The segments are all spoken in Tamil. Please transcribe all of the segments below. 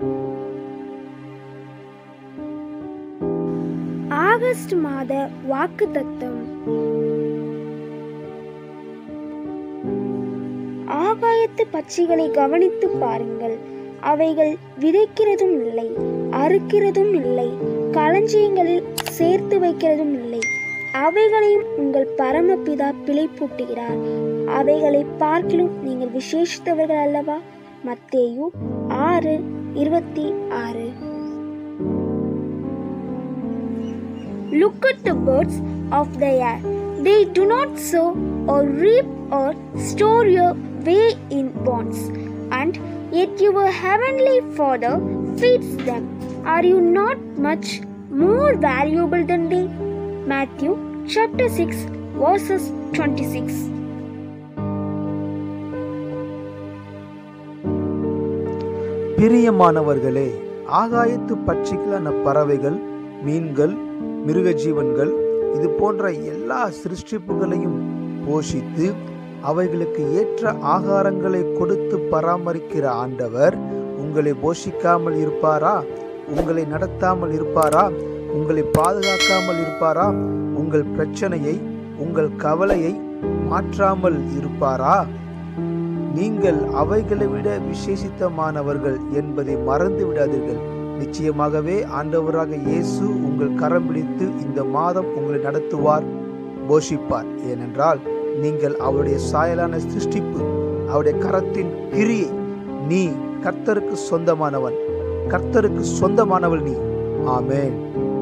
ஆகஸ்ட் மாத வாக்குத்தத்தம் ஆகாயத்து பட்சிகளை கவனித்து பாருங்கள் அவைகள் விதைக்கிறதும் இல்லை அறுக்கிறதும் இல்லை களஞ்சியங்களில் சேர்த்து வைக்கிறதும் இல்லை அவைகளையும் உங்கள் பரமபிதா பிழைப்பூட்டுகிறார் அவைகளை பார்க்கிலும் நீங்கள் விசேஷித்தவர்கள் அல்லவா மத்தேயு ஆறு இருபத்தி ஆறு Look at the birds of the air. They do not sow or reap or store away in barns, and yet your heavenly Father feeds them. Are you not much more valuable than they? Matthew chapter 6, verses 26. பிரியமானவர்களே ஆகாயத்து பட்சிகளான பறவைகள் மீன்கள் மிருக ஜீவன்கள் இது போன்ற எல்லா சிருஷ்டிப்புகளையும் போஷித்து அவைகளுக்கு ஏற்ற ஆகாரங்களை கொடுத்து பராமரிக்கிற ஆண்டவர் உங்களை போஷிக்காமல் இருப்பாரா உங்களை நடத்தாமல் இருப்பாரா உங்களை பாதுகாக்காமல் இருப்பாரா உங்கள் பிரச்சனையை உங்கள் கவலையை மாற்றாமல் இருப்பாரா நீங்கள் அவைகளை விட விசேஷித்தமானவர்கள் என்பதை மறந்து விடாதீர்கள் நிச்சயமாகவே ஆண்டவராக இயேசு உங்கள் கரம் பிடித்து இந்த மாதம் உங்களை நடத்துவார் போஷிப்பார் ஏனென்றால் நீங்கள் அவருடைய சாயலான சிருஷ்டிப்பு அவருடைய கரத்தின் கிரியை நீ கர்த்தருக்கு சொந்தமானவன் கர்த்தருக்கு சொந்தமானவள் நீ ஆமென்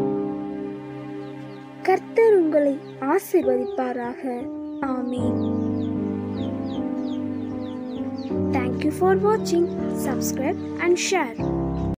கர்த்தர் உங்களை ஆசீர்வதிப்பாராக ஆமென் Thank you for watching. Subscribe and share.